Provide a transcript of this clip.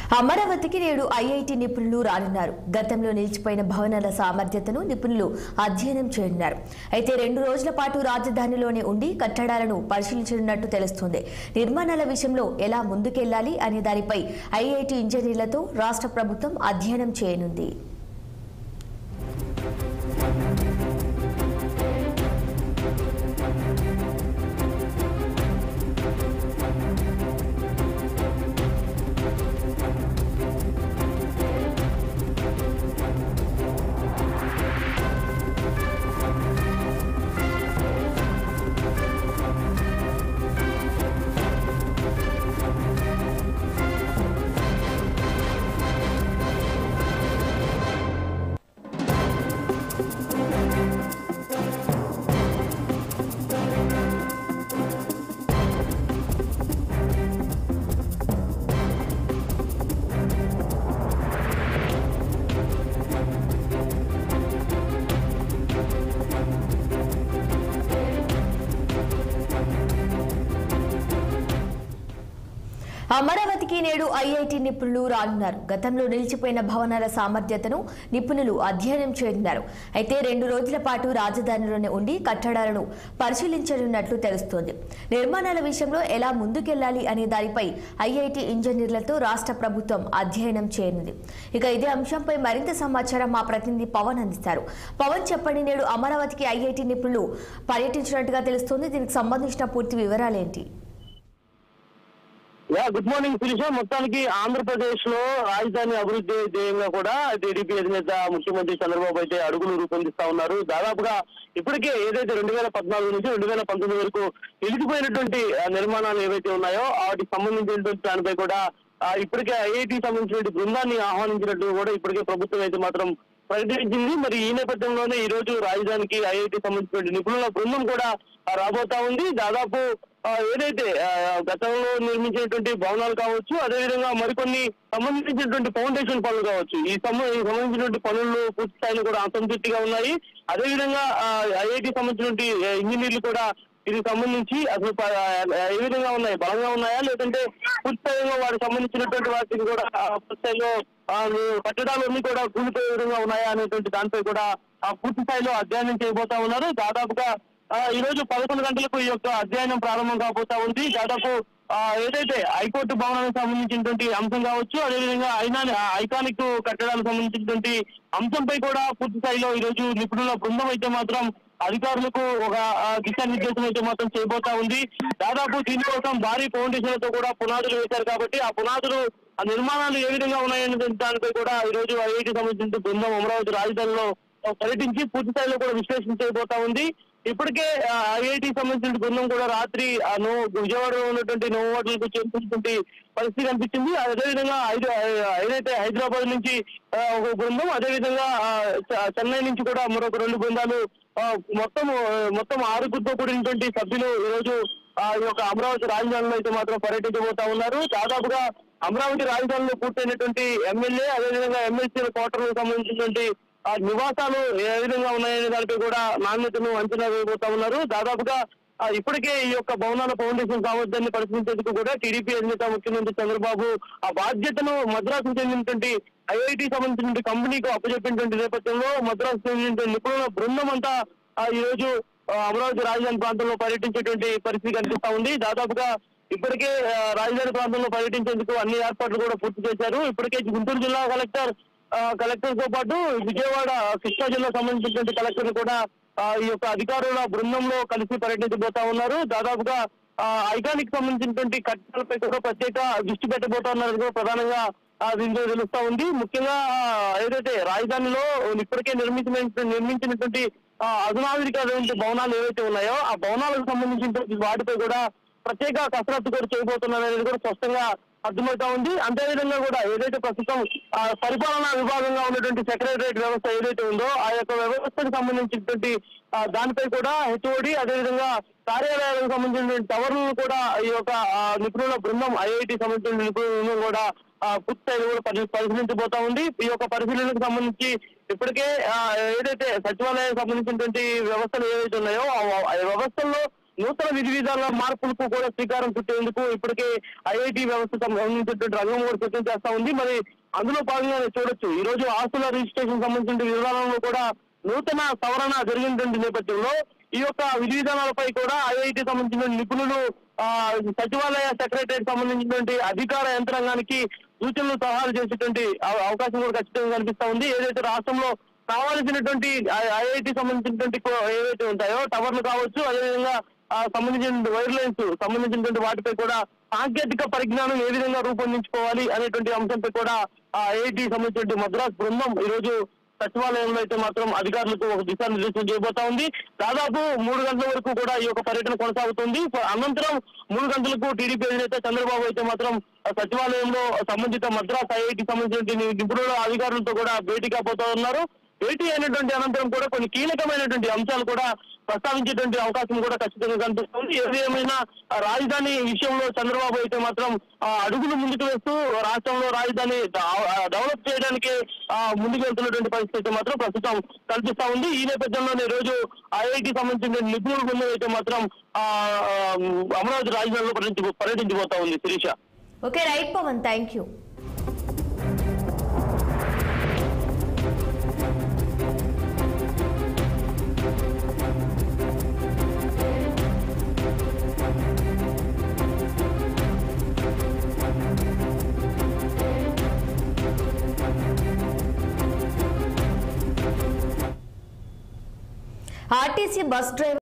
అమరావతికి నేడు ఐఐటి నిపుణులు రానున్నారు గతంలో నిలిచిపోయిన భవనాల సామర్థ్యతను నిపుణులు అధ్యయనం చేయనున్నారు అయితే రెండు రోజుల పాటు రాజధానిలోనే ఉండి కట్టడాలను పరిశీలించనున్నట్టు తెలుస్తోంది నిర్మాణాల విషయంలో ఎలా ముందుకెళ్లాలి అనే దానిపై ఐఐటి ఇంజనీర్లతో రాష్ట్ర ప్రభుత్వం అధ్యయనం చేయనుంది అమరావతికి నేడు ఐఐటి నిపుణులు రానున్నారు గతంలో నిలిచిపోయిన భవనాల సామర్థ్యతను నిపుణులు అధ్యయనం చేయనున్నారు అయితే రెండు రోజుల పాటు రాజధానిలోనే ఉండి కట్టడాలను పరిశీలించనున్నట్లు తెలుస్తోంది నిర్మాణాల విషయంలో ఎలా ముందుకెళ్లాలి అనే దానిపై ఐఐటి ఇంజనీర్లతో రాష్ట్ర ప్రభుత్వం అధ్యయనం చేయనుంది ఇక ఇదే అంశంపై మరింత సమాచారం మా ప్రతినిధి పవన్ అందిస్తారు పవన్ చెప్పండి నేడు అమరావతికి ఐఐటి నిపుణులు పర్యటించినట్టుగా తెలుస్తోంది దీనికి సంబంధించిన పూర్తి వివరాలేంటి యా గుడ్ మార్నింగ్ శిరీష మొత్తానికి ఆంధ్రప్రదేశ్ లో రాజధాని అభివృద్ధి ధ్యేయంగా కూడా టీడీపీ అధినేత ముఖ్యమంత్రి చంద్రబాబు అయితే అడుగులు రూపొందిస్తా ఉన్నారు దాదాపుగా ఇప్పటికే ఏదైతే రెండు వేల పద్నాలుగు నుంచి రెండు వేల పంతొమ్మిది వరకు నిలిచిపోయినటువంటి ఆ, నిర్మాణాలు ఏవైతే ఉన్నాయో వాటికి సంబంధించినటువంటి దానిపై కూడా ఆ, ఇప్పటికే ఐఐటి సంబంధించినటువంటి బృందాన్ని ఆహ్వానించినట్టు కూడా ఇప్పటికే ప్రభుత్వం అయితే మాత్రం ప్రకటించింది మరి ఈ నేపథ్యంలోనే ఈ రోజు రాజధానికి ఐఐటి సంబంధించిన నిపుణుల బృందం కూడా ఆ, రాబోతా ఉంది దాదాపు ఆ, ఏదైతే ఆ, గతంలో నిర్మించినటువంటి భవనాలు కావచ్చు అదేవిధంగా మరికొన్ని సంబంధించినటువంటి ఫౌండేషన్ పనులు కావచ్చు ఈ సంబ- ఈ సంబంధించినటువంటి పనులు పూర్తి స్థాయిలో కూడా అసంతృప్తిగా ఉన్నాయి అదేవిధంగా ఐఐటి సంబంధించినటువంటి ఆ, ఇంజనీర్లు కూడా ఇది సంబంధించి అసలు ప- ఆ, ఏ విధంగా ఉన్నాయి బలంగా ఉన్నాయా లేదంటే పూర్తి స్థాయిలో వాటికి సంబంధించినటువంటి వాటికి కూడా ఆ, పూర్తి స్థాయిలో ఆ, కట్టడాలన్నీ కూడా కూలిపోయే విధంగా ఉన్నాయా అనేటువంటి దానిపై కూడా ఆ, పూర్తి స్థాయిలో అధ్యయనం చేయబోతా ఉన్నారు దాదాపుగా ఆ, ఈ రోజు పదకొండు గంటలకు ఈ యొక్క అధ్యయనం ప్రారంభం కాబోతా ఉంది దాదాపు ఆ, ఏదైతే హైకోర్టు భవనానికి సంబంధించినటువంటి అంశం కావచ్చు అదేవిధంగా ఐనా ఐకానిక్ కట్టడాలకు సంబంధించినటువంటి అంశంపై కూడా పూర్తి స్థాయిలో ఈ రోజు నిపుణుల బృందం అయితే మాత్రం అధికారులకు ఒక ఆ, దిశానిర్దేశం అయితే మాత్రం చేయబోతా ఉంది దాదాపు దీనికోసం భారీ ఫౌండేషన్లతో కూడా పునాదులు వేశారు కాబట్టి ఆ పునాదులు ఆ నిర్మాణాలు ఏ విధంగా ఉన్నాయనే దానిపై కూడా ఈ రోజు ఐఐటి సంబంధించిన బృందం అమరావతి రాజధానిలో పర్యటించి పూర్తి స్థాయిలో కూడా విశ్లేషణ చేయబోతా ఉంది ఇప్పటికే ఐఐటి సంబంధించిన బృందం కూడా రాత్రి ఆ నో విజయవాడలో ఉన్నటువంటి నో హోటల్కు చేరుకున్నటువంటి పరిస్థితి కనిపించింది అదేవిధంగా హైద- ఏదైతే హైదరాబాద్ నుంచి ఆ, ఒక బృందం అదేవిధంగా ఆ, చ- చెన్నై నుంచి కూడా మరొక రెండు బృందాలు ఆ, మొత్తం ఆ, మొత్తం ఆరుగురితో కూడినటువంటి సభ్యులు ఈ రోజు ఆ ఈ యొక్క అమరావతి రాజధానిలో అయితే మాత్రం పర్యటించబోతా ఉన్నారు దాదాపుగా అమరావతి రాజధానిలో పూర్తయినటువంటి ఎమ్మెల్యే అదేవిధంగా ఎమ్మెల్సీ క్వార్టర్లకు సంబంధించినటువంటి ఆ నివాసాలు ఏ విధంగా ఉన్నాయనే దానిపై కూడా నాణ్యతను అంచనా వేయబోతా ఉన్నారు దాదాపుగా ఆ, ఇప్పటికే ఈ యొక్క భవనాల ఫౌండేషన్ సామర్థ్యాన్ని పరిశీలించేందుకు కూడా టీడీపీ అధినేత ముఖ్యమంత్రి చంద్రబాబు ఆ బాధ్యతను మద్రాసు చెందినటువంటి ఐఐటి సంబంధించిన కంపెనీకి అప్పచెప్పినటువంటి నేపథ్యంలో మద్రాసు చెందినటువంటి నిపుణుల బృందం అంతా ఆ, ఈ రోజు ఆ, అమరావతి రాజధాని ప్రాంతంలో పర్యటించేటువంటి పరిస్థితి కనిపిస్తా ఉంది దాదాపుగా ఇప్పటికే ఆ, రాజధాని ప్రాంతంలో పర్యటించేందుకు అన్ని ఏర్పాట్లు కూడా పూర్తి చేశారు ఇప్పటికే గుంటూరు జిల్లా కలెక్టర్ ఆ, కలెక్టర్ తో పాటు విజయవాడ కృష్ణా జిల్లా సంబంధించినటువంటి కలెక్టర్ కూడా ఆ, ఈ యొక్క అధికారుల బృందంలో కలిసి పర్యటించబోతా ఉన్నారు దాదాపుగా ఐకానిక్ సంబంధించినటువంటి కట్టడాలపై కూడా ప్రత్యేక దృష్టి పెట్టబోతా ఉన్నారు కూడా ప్రధానంగా ఆ, దీంట్లో తెలుస్తా ఉంది ముఖ్యంగా ఆ, ఏదైతే రాజధానిలో ఇప్పటికే నిర్మించిన నిర్మించినటువంటి ఆ, అధునాధునికమైనటువంటి భవనాలు ఏవైతే ఉన్నాయో ఆ భవనాలకు సంబంధించినటువంటి వాటిపై కూడా ప్రత్యేక కసరత్తు కూడా చేయబోతున్నారు అనేది కూడా స్పష్టంగా అర్థమవుతా ఉంది అంతేవిధంగా కూడా ఏదైతే ప్రస్తుతం ఆ, పరిపాలనా విభాగంగా ఉన్నటువంటి సెక్రటరియట్ వ్యవస్థ ఏదైతే ఉందో ఆ యొక్క వ్యవస్థకు సంబంధించినటువంటి ఆ, దానిపై కూడా హెచ్ఓడి అదేవిధంగా కార్యాలయాలకు సంబంధించిన టవర్లను కూడా ఈ యొక్క ఆ, నిపుణుల బృందం ఐఐటి సంబంధించిన నిపుణుల బృందం కూడా ఆ, పూర్తి స్థాయిలో కూడా పరి- పరిశీలించబోతా ఉంది ఈ యొక్క పరిశీలనకు సంబంధించి ఇప్పటికే ఆ, ఏదైతే సచివాలయానికి సంబంధించినటువంటి వ్యవస్థలు ఏవైతే ఉన్నాయో ఆ ఆ వ్యవస్థల్లో నూతన విధి విధానాల మార్పులకు కూడా శ్రీకారం చుట్టేందుకు ఇప్పటికే ఐఐటి వ్యవస్థ సంబంధించినటువంటి రంగం కూడా సిద్ధం చేస్తా ఉంది మరి అందులో భాగంగానే చూడొచ్చు ఈ రోజు ఆస్తుల రిజిస్ట్రేషన్ సంబంధించిన విధానంలో కూడా నూతన సవరణ జరిగినటువంటి నేపథ్యంలో ఈ యొక్క విధి విధానాలపై కూడా ఐఐటి సంబంధించిన నిపుణులు ఆ, సచివాలయ సెక్రటరీ సంబంధించినటువంటి అధికార యంత్రాంగానికి సూచనలు సలహాలు చేసేటువంటి అవ- అవకాశం కూడా ఖచ్చితంగా కనిపిస్తా ఉంది ఏదైతే రాష్ట్రంలో కావాల్సినటువంటి ఐఐటి సంబంధించినటువంటి కో- ఏవైతే ఉంటాయో టవర్లు కావచ్చు అదేవిధంగా ఆ, సంబంధించిన వైర్ లైన్స్ సంబంధించినటువంటి వాటిపై కూడా సాంకేతిక పరిజ్ఞానం ఏ విధంగా రూపొందించుకోవాలి అనేటువంటి అంశంపై కూడా ఐఐటి సంబంధించిన మద్రాస్ బృందం ఈ రోజు సచివాలయంలో అయితే మాత్రం అధికారులకు ఒక దిశానిర్దేశం చేయబోతా ఉంది దాదాపు మూడు గంటల వరకు కూడా ఈ యొక్క పర్యటన కొనసాగుతుంది అనంతరం మూడు గంటలకు టీడీపీ అధినేత చంద్రబాబు అయితే మాత్రం ఆ సచివాలయంలో సంబంధిత మద్రాస్ ఐఐటి సంబంధించిన నిపుణుల అధికారులతో కూడా భేటీ కాబోతా ఉన్నారు భేటీ అయినటువంటి అనంతరం కూడా కొన్ని కీలకమైనటువంటి అంశాలు కూడా ప్రస్తావించేటువంటి అవకాశం కూడా ఖచ్చితంగా కనిపిస్తుంది ఏది ఏమైనా ఆ రాజధాని విషయంలో చంద్రబాబు అయితే మాత్రం ఆ, అడుగులు ముందుకు వేస్తూ రాష్ట్రంలో రాజధాని డ- డెవలప్ చేయడానికి ఆ, ముందుకు వెళ్తున్నటువంటి పరిస్థితి అయితే మాత్రం ప్రస్తుతం కల్పిస్తా ఉంది ఈ నేపథ్యంలోనే ఈ రోజు ఐఐటి సంబంధించిన నిపుణుల బృందం అయితే మాత్రం ఆ, ఆ, అమరావతి రాజధానిలో పర్యటించి పర్యటించబోతా ఉంది Sirisha okay right Pawan thank you RTC bus driver